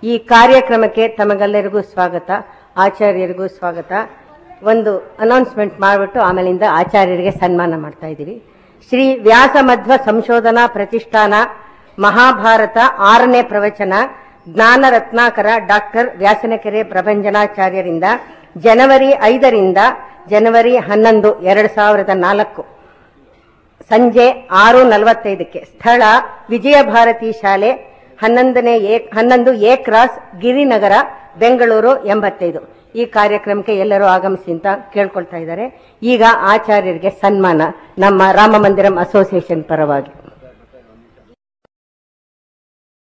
ಈ ಕಾರ್ಯಕ್ರಮಕ್ಕೆ ತಮಗೆಲ್ಲರಿಗೂ ಸ್ವಾಗತ ಆಚಾರ್ಯರಿಗೂ ಸ್ವಾಗತ ಒಂದು ಅನೌನ್ಸ್ಮೆಂಟ್ ಮಾಡಿಬಿಟ್ಟು ಆಮೇಲಿಂದ ಆಚಾರ್ಯರಿಗೆ ಸನ್ಮಾನ ಮಾಡ್ತಾ ಇದ್ದೀವಿ ಶ್ರೀ ವ್ಯಾಸ ಮಧ್ವ ಸಂಶೋಧನಾ ಪ್ರತಿಷ್ಠಾನ ಮಹಾಭಾರತ ಆರನೇ ಪ್ರವಚನ ಜ್ಞಾನ ರತ್ನಾಕರ ಡಾಕ್ಟರ್ ವ್ಯಾಸನಕೆರೆ ಪ್ರಭಂಜನಾಚಾರ್ಯರಿಂದ ಜನವರಿ ಐದರಿಂದ ಜನವರಿ ಹನ್ನೊಂದು ಎರಡು ಸಾವಿರದ ನಾಲ್ಕು ಸಂಜೆ ಆರು ನಲವತ್ತೈದಕ್ಕೆ ಸ್ಥಳ ವಿಜಯ ಭಾರತಿ ಶಾಲೆ ಹನ್ನೊಂದನೇ ಎ ಹನ್ನೊಂದು ಎ ಕ್ರಾಸ್ ಗಿರಿನಗರ ಬೆಂಗಳೂರು ಎಂಬತ್ತೈದು ಈ ಕಾರ್ಯಕ್ರಮಕ್ಕೆ ಎಲ್ಲರೂ ಆಗಮಿಸಿ ಅಂತ ಕೇಳ್ಕೊಳ್ತಾ ಇದ್ದಾರೆ ಈಗ ಆಚಾರ್ಯರಿಗೆ ಸನ್ಮಾನ ನಮ್ಮ ರಾಮ ಮಂದಿರಂ ಅಸೋಸಿಯೇಷನ್ ಪರವಾಗಿ